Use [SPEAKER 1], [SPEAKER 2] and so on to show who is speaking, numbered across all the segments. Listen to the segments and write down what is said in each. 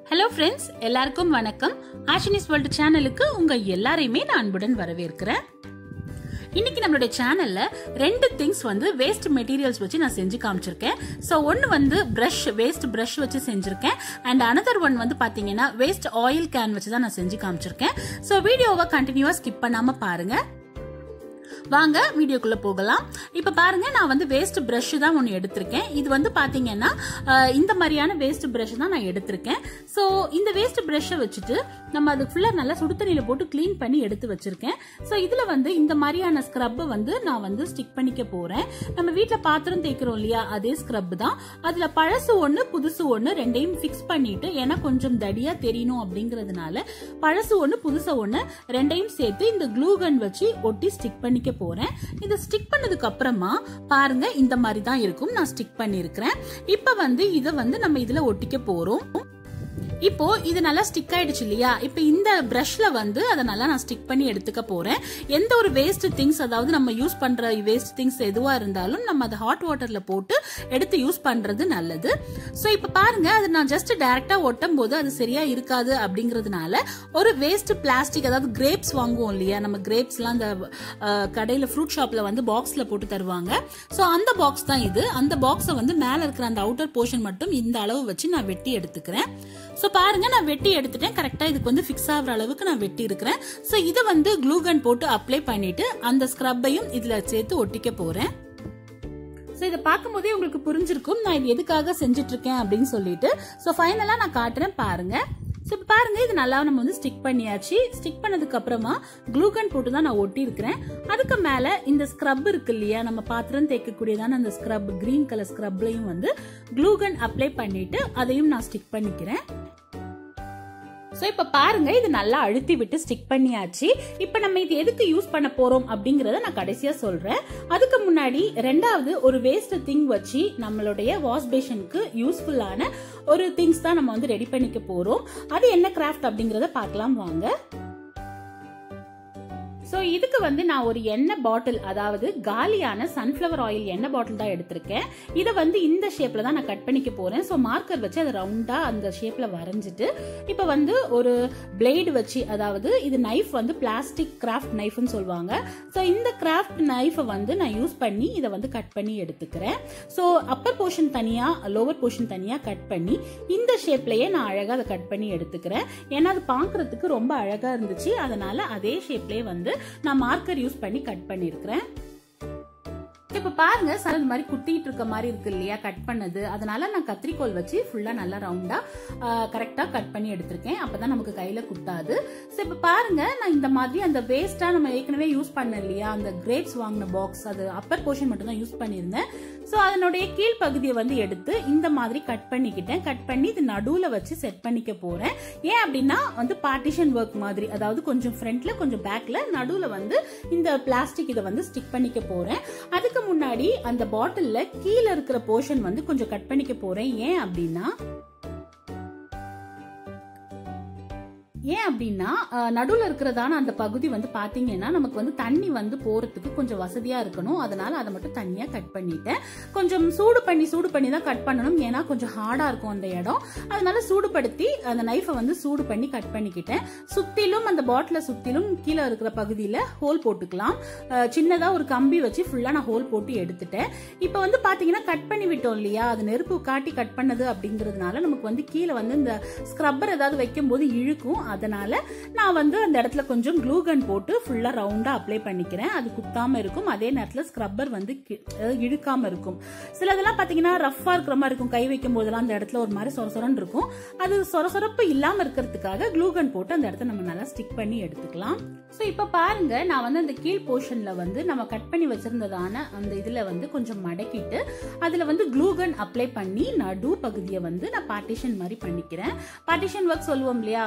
[SPEAKER 1] hello friends எல்லாருக்கும் வணக்கம் ஆஷினிஸ் world சேனலுக்கு உங்க எல்லாரையுமே நான் அன்புடன் வரவேற்கிறேன் இன்னைக்கு நம்மளுடைய சேனல்ல ரெண்டு திங்ஸ் வந்து வேஸ்ட் மெட்டீரியல்ஸ் வச்சு நான் செஞ்சு காமிச்சிருக்கேன் ஸோ ஒன்று வந்து ப்ரஷ் வேஸ்ட் ப்ரஷ் வச்சு செஞ்சிருக்கேன் அண்ட் அனதர் ஒன் வந்து பாத்தீங்கன்னா வேஸ்ட் ஆயில் கேன் வச்சு தான் நான் செஞ்சு காமிச்சிருக்கேன் ஸோ வீடியோவை கண்டினியூவா ஸ்கிப் பண்ணாம பாருங்க வாங்க வீடியோக்குள்ள போகலாம் இப்ப பாருங்க நான் வந்து வேஸ்ட் பிரஷ் தான் ஒன்று எடுத்திருக்கேன் இது வந்து பாத்தீங்கன்னா அஹ், இந்த மாதிரியான வேஸ்ட் பிரஷ் தான் நான் எடுத்திருக்கேன் ஸோ இந்த வேஸ்ட் பிரஷ்ஷை வச்சுட்டு நம்ம அது ஃபுல்லா நல்லா சுடு தண்ணியில போட்டு க்ளீன் பண்ணி எடுத்து வச்சிருக்கேன் ஸோ இதுல வந்து இந்த மாதிரியான ஸ்க்ரப்பை வந்து நான் வந்து ஸ்டிக் பண்ணிக்க போறேன் நம்ம வீட்டில் பாத்திரம் தேய்க்கிறோம் இல்லையா அதே ஸ்க்ரப் தான் அதுல பழசு ஒன்று புதுசு ஒன்று ரெண்டையும் ஃபிக்ஸ் பண்ணிட்டு ஏன்னா கொஞ்சம் தடியா தெரியணும் அப்படிங்கறதுனால பழசு ஒன்று புதுசு ஒன்று ரெண்டையும் சேர்த்து இந்த க்ளூ கன் வச்சு ஒட்டி ஸ்டிக் பண்ணிக்க போறேன் இதை ஸ்டிக் பண்ணதுக்கு அப்புறமா பாருங்க இந்த மாதிரி தான் இருக்கும் நான் ஸ்டிக் பண்ணியிருக்கிறேன் இப்போ வந்து இதை வந்து நம்ம இதுல ஒட்டிக்க போறோம் இப்போ இது நல்லா ஸ்டிக் ஆயிடுச்சு இல்லையா இப்போ இந்த பிரஷ்ல வந்து அதை நல்லா நான் ஸ்டிக் பண்ணி எடுத்துக்க போறேன் எந்த ஒரு வேஸ்ட் திங்ஸ் அதாவது நம்ம யூஸ் பண்ற வேஸ்ட் திங்ஸ் எதுவா இருந்தாலும் நம்ம அதை ஹாட் வாட்டர்ல போட்டு எடுத்து யூஸ் பண்றது நல்லது ஸோ இப்போ பாருங்க அது நான் ஜஸ்ட் டைரக்டா ஒட்டும் போது அது சரியா இருக்காது அப்படிங்கறதுனால ஒரு வேஸ்ட் பிளாஸ்டிக் அதாவது கிரேப்ஸ் வாங்குவோம் இல்லையா நம்ம கிரேப்ஸ்லாம் அந்த அஹ், கடையில ஃப்ரூட் ஷாப்ல வந்து பாக்ஸ்ல போட்டு தருவாங்க ஸோ அந்த பாக்ஸ் தான் இது அந்த பாக்ஸை வந்து மேல இருக்கிற அந்த அவுட்டர் போர்ஷன் மட்டும் இந்த அளவு வச்சு நான் வெட்டி எடுத்துக்கிறேன் ஸோ பாருங்க நான் வெட்டி எடுத்துட்டேன் கரெக்டா இதுக்கு வந்து ஃபிக்ஸ் ஆகுற அளவுக்கு நான் வெட்டி இருக்கிறேன் ஸோ இதை வந்து க்ளூகன் போட்டு அப்ளை பண்ணிட்டு அந்த ஸ்க்ரப்பையும் இதுல சேர்த்து ஒட்டிக்க போறேன் ஸோ இதை பார்க்கும்போதே உங்களுக்கு புரிஞ்சிருக்கும் நான் இது எதுக்காக செஞ்சுட்டு இருக்கேன் அப்படின்னு சொல்லிட்டு ஸோ ஃபைனலாக நான் காட்டுறேன் பாருங்க ஸோ இப்போ பாருங்க இது நல்லா நம்ம வந்து ஸ்டிக் பண்ணியாச்சு ஸ்டிக் பண்ணதுக்கு அப்புறமா க்ளூகன் போட்டு தான் நான் ஒட்டி இருக்கிறேன் அதுக்கு மேல இந்த ஸ்க்ரப் இருக்கு இல்லையா நம்ம பாத்திரம் தேய்க்கக்கூடியதான அந்த ஸ்க்ரப் கிரீன் கலர் ஸ்க்ரப்லையும் வந்து க்ளூகன் அப்ளை பண்ணிட்டு அதையும் நான் ஸ்டிக் பண்ணிக்கிறேன் ஸோ இப்போ பாருங்க இது நல்லா அழுத்தி விட்டு ஸ்டிக் பண்ணியாச்சு இப்போ நம்ம இது எதுக்கு யூஸ் பண்ண போறோம் அப்படிங்கறத நான் கடைசியா சொல்றேன் அதுக்கு முன்னாடி ரெண்டாவது ஒரு வேஸ்ட் திங் வச்சு நம்மளுடைய வாஷ் பேஷனுக்கு யூஸ்ஃபுல்லான ஒரு திங்ஸ் தான் நம்ம வந்து ரெடி பண்ணிக்க போறோம் அது என்ன கிராஃப்ட் அப்படிங்கறத பார்க்கலாம் வாங்க ஸோ இதுக்கு வந்து நான் ஒரு எண்ணெய் பாட்டில் அதாவது காலியான சன்ஃப்ளவர் ஆயில் எண்ணெய் பாட்டில் தான் எடுத்திருக்கேன் இதை வந்து இந்த ஷேப்ல தான் நான் கட் பண்ணிக்க போறேன் ஸோ மார்க்கர் வச்சு அதை ரவுண்டா அந்த ஷேப்ல வரைஞ்சிட்டு இப்போ வந்து ஒரு பிளேடு வச்சு அதாவது இது நைஃப் வந்து பிளாஸ்டிக் கிராஃப்ட் நைஃப்னு சொல்லுவாங்க ஸோ இந்த கிராஃப்ட் நைஃபை வந்து நான் யூஸ் பண்ணி இதை வந்து கட் பண்ணி எடுத்துக்கிறேன் ஸோ அப்பர் போர்ஷன் தனியா லோவர் போர்ஷன் தனியா கட் பண்ணி இந்த ஷேப்லயே நான் அழகா அதை கட் பண்ணி எடுத்துக்கிறேன் ஏன்னா அது பார்க்கறதுக்கு ரொம்ப அழகா இருந்துச்சு அதனால அதே ஷேப்லயே வந்து நான் மார்க்கர் யூஸ் பண்ணி கட் பண்ணியிருக்கிறேன் இப்ப பாருங்க சார் இந்த மாதிரி குத்திட்டு இருக்க மாதிரி இருக்கு இல்லையா கட் பண்ணது அதனால நான் கத்திரிக்கோல் வச்சு ஃபுல்லா நல்லா ரவுண்டா கரெக்டா கட் பண்ணி எடுத்திருக்கேன் அப்பதான் நமக்கு கையில குத்தாது ஸோ இப்ப பாருங்க நான் இந்த மாதிரி அந்த வேஸ்டா நம்ம ஏற்கனவே யூஸ் பண்ண இல்லையா அந்த கிரேப்ஸ் வாங்கின பாக்ஸ் அது அப்பர் போர்ஷன் மட்டும் தான் யூஸ் பண்ணியிருந்தேன் ஸோ அதனுடைய கீழ் பகுதியை வந்து எடுத்து இந்த மாதிரி கட் பண்ணிக்கிட்டேன் கட் பண்ணி இது நடுவுல வச்சு செட் பண்ணிக்க போறேன் ஏன் அப்படின்னா வந்து பார்ட்டிஷன் ஒர்க் மாதிரி அதாவது கொஞ்சம் ஃப்ரண்ட்ல கொஞ்சம் பேக்ல நடுவுல வந்து இந்த பிளாஸ்டிக் இதை வந்து ஸ்டிக் பண்ணிக்க போறேன் அதுக்கு முன்னாடி அந்த பாட்டில்ல கீழே இருக்கிற போர்ஷன் வந்து கொஞ்சம் கட் பண்ணிக்க போறேன் ஏன் அப்படின்னா ஏன் அப்படின்னா அஹ், நடுவுல இருக்கிறதான அந்த பகுதி வந்து பாத்தீங்கன்னா நமக்கு வந்து தண்ணி வந்து போறதுக்கு கொஞ்சம் வசதியா இருக்கணும் அதனால அதை மட்டும் தனியா கட் பண்ணிட்டேன் கொஞ்சம் சூடு பண்ணி சூடு பண்ணி தான் கட் பண்ணணும் ஏன்னா கொஞ்சம் ஹார்டா இருக்கும் அந்த இடம் அதனால சூடுபடுத்தி அந்த நைஃபை வந்து சூடு பண்ணி கட் பண்ணிக்கிட்டேன் சுத்திலும் அந்த பாட்டில சுத்திலும் கீழே இருக்கிற பகுதியில ஹோல் போட்டுக்கலாம் அஹ், சின்னதா ஒரு கம்பி வச்சு ஃபுல்லா நான் ஹோல் போட்டு எடுத்துட்டேன் இப்போ வந்து பாத்தீங்கன்னா கட் பண்ணி விட்டோம் இல்லையா அது நெருப்பு காட்டி கட் பண்ணது அப்படிங்கிறதுனால நமக்கு வந்து கீழே வந்து இந்த ஸ்க்ரப்பர் ஏதாவது வைக்கும் போது இழுக்கும் அதனால நான் வந்து அந்த இடத்துல கொஞ்சம் க்ளூகன் போட்டு ஃபுல்லா ரவுண்டா அப்ளை பண்ணிக்கிறேன் அது குத்தாம இருக்கும் அதே நேரத்துல ஸ்க்ரப்பர் வந்து கி- அதாவது இழுக்காம இருக்கும் சிலதெல்லாம் பாத்தீங்கன்னா ரஃப்பா இருக்கிற மாதிரி இருக்கும் கை வைக்கும் போதெல்லாம் அந்த இடத்துல ஒரு மாதிரி சொர சொரன்னு இருக்கும் அது சொர சொரப்பு இல்லாம இருக்கிறதுக்காக க்ளூகன் போட்டு அந்த இடத்த நம்ம நல்லா ஸ்டிக் பண்ணி எடுத்துக்கலாம் ஸோ இப்போ பாருங்க நான் வந்து அந்த கீழ் போர்ஷன்ல வந்து நம்ம கட் பண்ணி வச்சிருந்ததான அந்த இதுல வந்து கொஞ்சம் மடக்கிட்டு அதுல வந்து க்ளூகன் அப்ளை பண்ணி நடு பகுதியை வந்து நான் பார்ட்டிஷன் மாதிரி பண்ணிக்கிறேன் பார்ட்டிஷன் ஒர்க் சொல்லுவோம் இல்லையா பாதி பாதி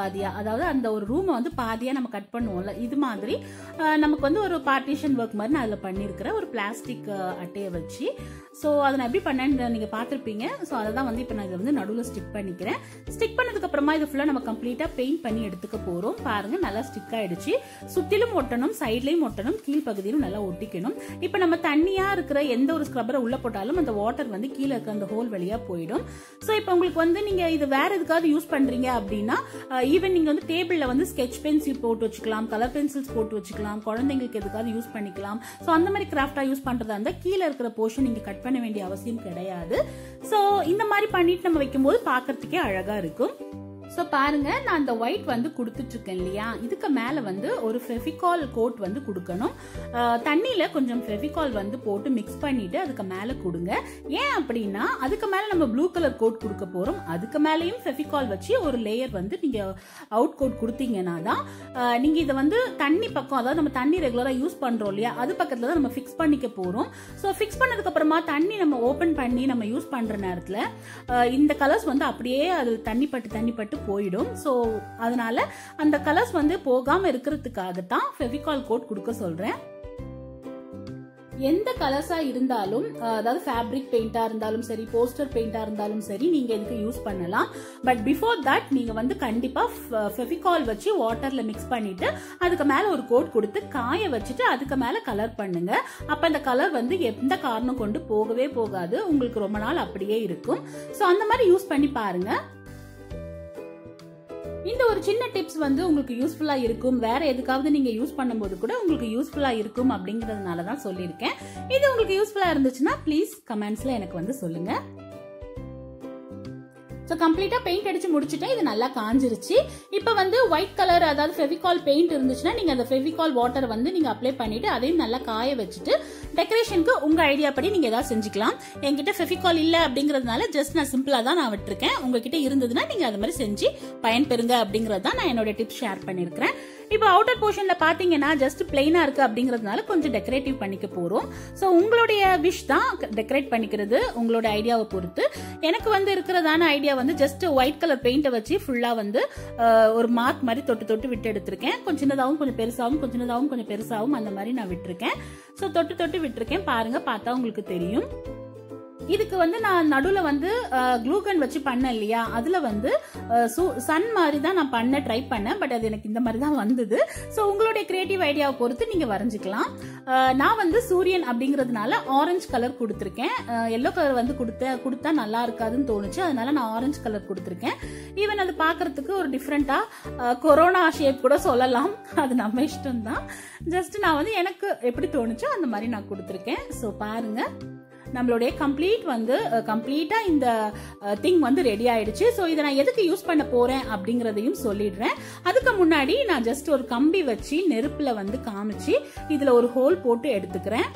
[SPEAKER 1] பாதியா அதாவது அந்த ஒரு ரூமை வந்து பாதியா நம்ம கட் பண்ணுவோம்ல இது மாதிரி அஹ், நமக்கு வந்து ஒரு பார்ட்டிஷன் ஒர்க் மாதிரி நான் அதில் பண்ணியிருக்கிறேன் ஒரு பிளாஸ்டிக் அட்டையை வச்சு ஸோ அதை நான் எப்படி பண்ணேன்னு நீங்கள் பார்த்துருப்பீங்க ஸோ அதை தான் வந்து இப்போ நான் இதை வந்து நடுவில் ஸ்டிக் பண்ணிக்கிறேன் ஸ்டிக் பண்ணதுக்கு அப்புறமா இது ஃபுல்லாக நம்ம கம்ப்ளீட்டாக பெயிண்ட் பண்ணி எடுத்துக்க போகிறோம் பாருங்க நல்லா ஸ்டிக் ஆயிடுச்சு சுற்றிலும் ஒட்டணும் சைட்லையும் ஒட்டணும் கீழ்ப்பகுதியிலும் நல்லா ஒட்டிக்கணும் இப்போ நம்ம தண்ணியாக இருக்கிற எந்த ஒரு ஸ்க்ரப்பரை உள்ள போட்டாலும் அந்த வாட்டர் வந்து கீழே இருக்க அந்த ஹோல் வழியாக போயிடும் ஸோ இப்போ உங்களுக்கு வந்து நீங்கள் இது வேற எதுக்காவது யூஸ் பண்ணுறீங்க அப்படின்னா ஈவன் நீங்கள் வந்து டேபிளில் வந்து ஸ்கெச் பென்சில் போட்டு வச்சுக்கலாம் கலர் பென்சில்ஸ் போட்டு வச்சுக்கலாம் குழந்தைங்களுக்கு எதுக்காவது யூஸ் பண்ணிக்கலாம் ஸோ அந்த மாதிரி கிராஃப்டா யூஸ் பண்றதா இருந்தால் கீழே இருக்கிற போர்ஷன் நீங்க கட் பண்ண வேண்டிய அவசியம் கிடையாது ஸோ இந்த மாதிரி பண்ணிட்டு நம்ம வைக்கும்போது பார்க்கறதுக்கே அழகா இருக்கும் ஸோ பாருங்க நான் அந்த ஒயிட் வந்து கொடுத்துட்டு இருக்கேன் இல்லையா இதுக்கு மேலே வந்து ஒரு ஃபெவிகால் கோட் வந்து கொடுக்கணும் அஹ், தண்ணியில கொஞ்சம் ஃபெவிகால் வந்து போட்டு மிக்ஸ் பண்ணிட்டு அதுக்கு மேலே கொடுங்க ஏன் அப்படின்னா அதுக்கு மேலே நம்ம ப்ளூ கலர் கோட் கொடுக்க போறோம் அதுக்கு மேலேயும் ஃபெவிகால் வச்சு ஒரு லேயர் வந்து நீங்க அவுட் கோட் கொடுத்தீங்கன்னா தான் அஹ், நீங்க இதை வந்து தண்ணி பக்கம் அதாவது நம்ம தண்ணி ரெகுலரா யூஸ் பண்றோம் இல்லையா அது பக்கத்துல தான் நம்ம ஃபிக்ஸ் பண்ணிக்க போறோம் ஸோ ஃபிக்ஸ் பண்ணதுக்கு அப்புறமா தண்ணி நம்ம ஓபன் பண்ணி நம்ம யூஸ் பண்ற நேரத்துல அஹ், இந்த கலர்ஸ் வந்து அப்படியே அது தண்ணி பட்டு தண்ணி பட்டு போயிடும் ஸோ அதனால அந்த கலர்ஸ் வந்து போகாம இருக்கிறதுக்காக தான் ஃபெவிகால் கோட் கொடுக்க சொல்றேன் எந்த கலர்ஸா இருந்தாலும் அஹ், அதாவது ஃபேப்ரிக் பெயிண்டா இருந்தாலும் சரி போஸ்டர் பெயிண்டா இருந்தாலும் சரி நீங்க இதுக்கு யூஸ் பண்ணலாம் பட் பிஃபோர் தட் நீங்க வந்து கண்டிப்பா ஃபெவிகால் வச்சு வாட்டர்ல மிக்ஸ் பண்ணிட்டு அதுக்கு மேல ஒரு கோட் கொடுத்து காய வச்சுட்டு அதுக்கு மேல கலர் பண்ணுங்க அப்ப அந்த கலர் வந்து எந்த காரணம் கொண்டு போகவே போகாது உங்களுக்கு ரொம்ப நாள் அப்படியே இருக்கும் ஸோ அந்த மாதிரி யூஸ் பண்ணி பாருங்க இந்த ஒரு சின்ன டிப்ஸ் வந்து உங்களுக்கு யூஸ்ஃபுல்லா இருக்கும் வேற எதுக்காவது நீங்க யூஸ் பண்ணும்போது கூட உங்களுக்கு யூஸ்ஃபுல்லா இருக்கும் அப்படிங்கறதுனால தான் சொல்லியிருக்கேன் இது உங்களுக்கு யூஸ்ஃபுல்லா இருந்துச்சுன்னா ப்ளீஸ் கமெண்ட்ஸ்ல எனக்கு வந்து சொல்லுங்க ஸோ கம்ப்ளீட்டாக பெயிண்ட் அடிச்சு முடிச்சுட்டேன் இது நல்லா காஞ்சிருச்சு இப்போ வந்து ஒயிட் கலர் அதாவது ஃபெவிகால் பெயிண்ட் இருந்துச்சுன்னா நீங்கள் அந்த ஃபெவிகால் வாட்டர் வந்து நீங்கள் அப்ளை பண்ணிட்டு அதையும் நல்லா காய வச்சுட்டு டெக்கரேஷனுக்கு உங்கள் ஐடியா படி நீங்கள் ஏதாவது செஞ்சுக்கலாம் என்கிட்ட ஃபெவிகால் இல்லை அப்படிங்கிறதுனால ஜஸ்ட் நான் சிம்பிளாக தான் நான் விட்டுருக்கேன் உங்ககிட்ட இருந்ததுன்னா நீங்கள் அது மாதிரி செஞ்சு பயன்பெறுங்க அப்படிங்கிறது தான் நான் என்னோட டிப்ஸ் ஷேர் பண்ணியிருக்கிறேன் இப்போ அவுட்டர் போர்ஷன்ல பாத்தீங்கன்னா ஜஸ்ட் பிளெயினா இருக்கு அப்படிங்கறதுனால கொஞ்சம் டெக்கரேட்டிவ் பண்ணிக்க போறோம் ஸோ உங்களுடைய விஷ் தான் டெக்கரேட் பண்ணிக்கிறது உங்களோட ஐடியாவை பொறுத்து எனக்கு வந்து இருக்கிறதான ஐடியா வந்து ஜஸ்ட் ஒயிட் கலர் பெயிண்டை வச்சு ஃபுல்லா வந்து அஹ், ஒரு மார்க் மாதிரி தொட்டு தொட்டு விட்டு எடுத்திருக்கேன் கொஞ்சம் சின்னதாகவும் கொஞ்சம் பெருசாகவும் கொஞ்சம் சின்னதாகவும் கொஞ்சம் பெருசாகவும் அந்த மாதிரி நான் விட்டுருக்கேன் ஸோ தொட்டு தொட்டு விட்டுருக்கேன் பாருங்க பார்த்தா உங்களுக்கு தெரியும் இதுக்கு வந்து நான் நடுவில் வந்து க்ளூகன் வச்சு பண்ணேன் இல்லையா அதில் வந்து சன் மாதிரி தான் நான் பண்ண ட்ரை பண்ணேன் பட் அது எனக்கு இந்த மாதிரி தான் வந்தது ஸோ உங்களுடைய கிரியேட்டிவ் ஐடியாவை பொறுத்து நீங்கள் வரைஞ்சிக்கலாம் அஹ், நான் வந்து சூரியன் அப்படிங்கிறதுனால ஆரஞ்சு கலர் கொடுத்துருக்கேன் எல்லோ கலர் வந்து கொடுத்த கொடுத்தா நல்லா இருக்காதுன்னு தோணுச்சு அதனால நான் ஆரஞ்சு கலர் கொடுத்துருக்கேன் ஈவன் அது பார்க்கறதுக்கு ஒரு டிஃப்ரெண்ட்டாக கொரோனா ஷேப் கூட சொல்லலாம் அது நம்ம இஷ்டம் தான் ஜஸ்ட் நான் வந்து எனக்கு எப்படி தோணுச்சோ அந்த மாதிரி நான் கொடுத்துருக்கேன் ஸோ பாருங்க நம்மளுடைய கம்ப்ளீட் வந்து கம்ப்ளீட்டா இந்த திங் வந்து ரெடி ஆயிடுச்சு ஸோ இதை நான் எதுக்கு யூஸ் பண்ண போறேன் அப்படிங்கறதையும் சொல்லிடுறேன் அதுக்கு முன்னாடி நான் ஜஸ்ட் ஒரு கம்பி வச்சு நெருப்புல வந்து காமிச்சு இதுல ஒரு ஹோல் போட்டு எடுத்துக்கிறேன்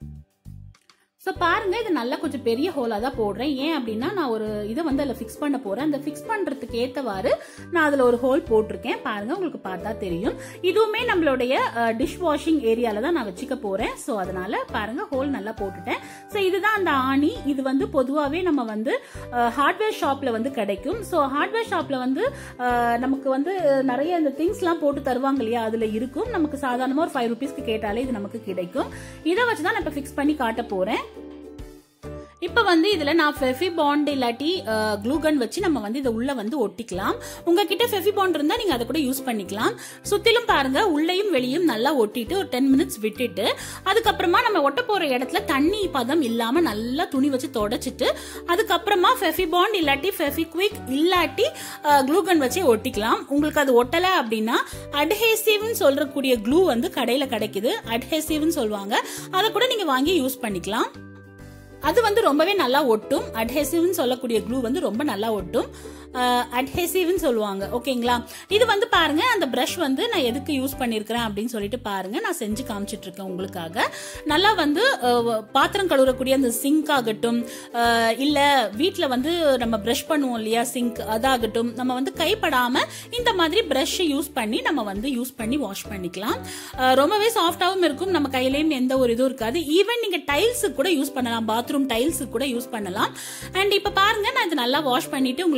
[SPEAKER 1] ஸோ பாருங்க இது நல்லா கொஞ்சம் பெரிய ஹோலாக தான் போடுறேன் ஏன் அப்படின்னா நான் ஒரு இதை வந்து அதில் ஃபிக்ஸ் பண்ண போறேன் அந்த ஃபிக்ஸ் பண்றதுக்கு ஏற்றவாறு நான் அதில் ஒரு ஹோல் போட்டிருக்கேன் பாருங்க உங்களுக்கு பார்த்தா தெரியும் இதுவுமே நம்மளுடைய டிஷ் வாஷிங் ஏரியால தான் நான் வச்சுக்க போறேன் ஸோ அதனால பாருங்க ஹோல் நல்லா போட்டுட்டேன் ஸோ இதுதான் அந்த ஆணி இது வந்து பொதுவாகவே நம்ம வந்து ஹார்ட்வேர் ஷாப்ல வந்து கிடைக்கும் ஸோ ஹார்ட்வேர் ஷாப்ல வந்து அஹ், நமக்கு வந்து நிறைய இந்த திங்ஸ்லாம் போட்டு தருவாங்க இல்லையா அதுல இருக்கும் நமக்கு சாதாரணமாக ஒரு ஃபைவ் ருபீஸ்க்கு கேட்டாலே இது நமக்கு கிடைக்கும் இதை வச்சு தான் நான் இப்போ ஃபிக்ஸ் பண்ணி காட்ட போறேன் இப்போ வந்து இதில் நான் ஃபெஃபி பாண்ட் இல்லாட்டி க்ளூகன் வச்சு நம்ம வந்து இதை உள்ள வந்து ஒட்டிக்கலாம் உங்ககிட்ட ஃபெஃபி பாண்ட் இருந்தால் நீங்கள் அதை கூட யூஸ் பண்ணிக்கலாம் சுற்றிலும் பாருங்க உள்ளேயும் வெளியும் நல்லா ஒட்டிட்டு ஒரு டென் மினிட்ஸ் விட்டுட்டு அதுக்கப்புறமா நம்ம ஒட்ட போகிற இடத்துல தண்ணி பதம் இல்லாமல் நல்லா துணி வச்சு தொடச்சிட்டு அதுக்கப்புறமா ஃபெஃபி பாண்ட் இல்லாட்டி ஃபெஃபி குவிக் இல்லாட்டி க்ளூகன் வச்சே ஒட்டிக்கலாம் உங்களுக்கு அது ஒட்டலை அப்படின்னா அட்ஹேசிவ்னு சொல்றக்கூடிய க்ளூ வந்து கடையில் கிடைக்குது அட்ஹேசிவ்னு சொல்லுவாங்க அதை கூட நீங்கள் வாங்கி யூஸ் பண்ணிக்கலாம் அது வந்து ரொம்பவே நல்லா ஒட்டும் அட்ஹெசிவ்னு சொல்லக்கூடிய க்ளூ வந்து ரொம்ப நல்லா ஒட்டும் அட்ஹெசிவ்னு சொல்லுவாங்க ஓகேங்களா இது வந்து பாருங்க அந்த ப்ரஷ் வந்து நான் எதுக்கு யூஸ் பண்ணியிருக்கிறேன் அப்படின்னு சொல்லிட்டு பாருங்க நான் செஞ்சு காமிச்சிட்டு இருக்கேன் உங்களுக்காக நல்லா வந்து அஹ், பாத்திரம் கழுவுறக்கூடிய அந்த சிங்க் ஆகட்டும் அஹ், இல்ல வீட்ல வந்து நம்ம ப்ரஷ் பண்ணுவோம் இல்லையா சிங்க் அதாகட்டும் நம்ம வந்து கைப்படாம இந்த மாதிரி ப்ரஷ் யூஸ் பண்ணி நம்ம வந்து யூஸ் பண்ணி வாஷ் பண்ணிக்கலாம் அஹ், ரொம்பவே சாஃப்டாகவும் இருக்கும் நம்ம கையிலயும் எந்த ஒரு இதுவும் இருக்காது ஈவன் நீங்க டைல்ஸுக்கு கூட யூஸ் பண்ணலாம் பாத்ரூம் டைல்ஸுக்கு கூட யூஸ் பண்ணலாம் அண்ட் இப்போ பாருங்க நான் இது நல்லா வாஷ் பண்ணிட்டு உங்களுக்கு நான் காமிச்சிட்டு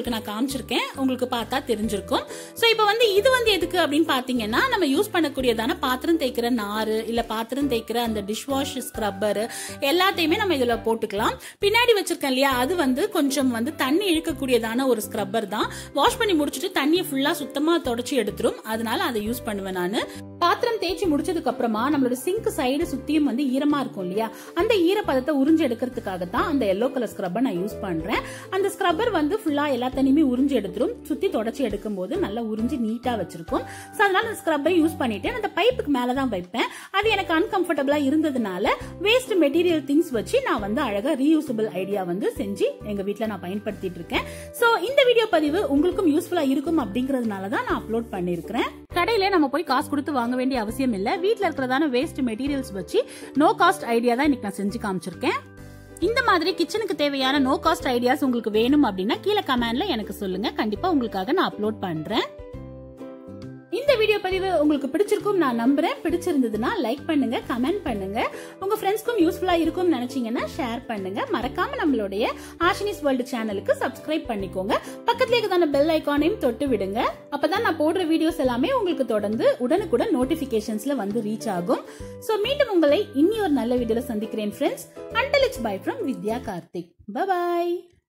[SPEAKER 1] காமிச்சிருக்கேன் உங்களுக்கு பார்த்தா தெரிஞ்சிருக்கும் ஸோ இப்போ வந்து இது வந்து எதுக்கு அப்படின்னு பார்த்தீங்கன்னா நம்ம யூஸ் பண்ணக்கூடியதான பாத்திரம் தேய்க்கிற நார் இல்லை பாத்திரம் தேய்க்கிற அந்த டிஷ் வாஷ் ஸ்க்ரப்பர் எல்லாத்தையுமே நம்ம இதில் போட்டுக்கலாம் பின்னாடி வச்சிருக்கேன் இல்லையா அது வந்து கொஞ்சம் வந்து தண்ணி இழுக்கக்கூடியதான ஒரு ஸ்க்ரப்பர் தான் வாஷ் பண்ணி முடிச்சுட்டு தண்ணியை ஃபுல்லாக சுத்தமாக தொடச்சி எடுத்துரும் அதனால அதை யூஸ் பண்ணுவேன் நான் பாத்திரம் தேய்ச்சி முடிச்சதுக்கு அப்புறமா நம்மளோட சிங்க் சைடு சுத்தியும் வந்து ஈரமா இருக்கும் இல்லையா அந்த ஈரப்பதத்தை உறிஞ்சு எடுக்கிறதுக்காக தான் அந்த எல்லோ கலர் ஸ்க்ரப்பர் நான் யூஸ் பண்றேன் அந்த ஸ்க்ரப்பர் வந்து ஃபுல்லா எல்லா தண்ணியுமே உறிஞ்சு எடுத்துரும் சுத்தி தொடச்சி எடுக்கும் போது நல்லா உறிஞ்சு நீட்டா வச்சிருக்கும் ஸோ அதனால அந்த ஸ்க்ரப்பை யூஸ் பண்ணிட்டு அந்த பைப்புக்கு மேல தான் வைப்பேன் அது எனக்கு அன்கம்ஃபர்டபுளா இருந்ததுனால வேஸ்ட் மெட்டீரியல் திங்ஸ் வச்சு நான் வந்து அழகா ரீயூசபிள் ஐடியா வந்து செஞ்சு எங்க வீட்ல நான் பயன்படுத்திட்டு இருக்கேன் ஸோ இந்த வீடியோ பதிவு உங்களுக்கும் யூஸ்ஃபுல்லா இருக்கும் அப்படிங்கறதுனால தான் நான் அப்லோட் பண்ணிருக்கிறேன் கடையில நம்ம போய் காசு கொடுத்து வாங்க வேண்டிய அவசியம் இல்ல வீட்ல இருக்கிறதான வேஸ்ட் மெட்டீரியல்ஸ் வச்சு நோ காஸ்ட் ஐடியா தான் இன்னைக்கு நான் செஞ்சு காமிச்சிருக்கேன் இந்த மாதிரி கிச்சனுக்கு தேவையான நோ காஸ்ட் ஐடியாஸ் உங்களுக்கு வேணும் அப்படின்னா கீழே கமெண்ட்ல எனக்கு சொல்லுங்க கண்டிப்பா உங்களுக்காக நான் அப்லோட் பண்றேன் இந்த வீடியோ பதிவு உங்களுக்கு பிடிச்சிருக்கும் நான் நம்புறேன் பிடிச்சிருந்ததுன்னா லைக் பண்ணுங்க கமெண்ட் பண்ணுங்க உங்க ஃப்ரெண்ட்ஸ்க்கும் யூஸ்ஃபுல்லா இருக்கும்னு நினைச்சீங்கன்னா ஷேர் பண்ணுங்க மறக்காம நம்மளுடைய ஆஷினிஸ் வேர்ல்டு சேனலுக்கு சப்ஸ்கிரைப் பண்ணிக்கோங்க பக்கத்துல இருக்கிறதான பெல் ஐக்கானையும் தொட்டு விடுங்க அப்பதான் நான் போடுற வீடியோஸ் எல்லாமே உங்களுக்கு தொடர்ந்து உடனுக்குடன் நோட்டிபிகேஷன்ஸ்ல வந்து ரீச் ஆகும் சோ மீண்டும் உங்களை இன்னி ஒரு நல்ல வீடியோல சந்திக்கிறேன் friends until it's bye from Vidya Karthik bye bye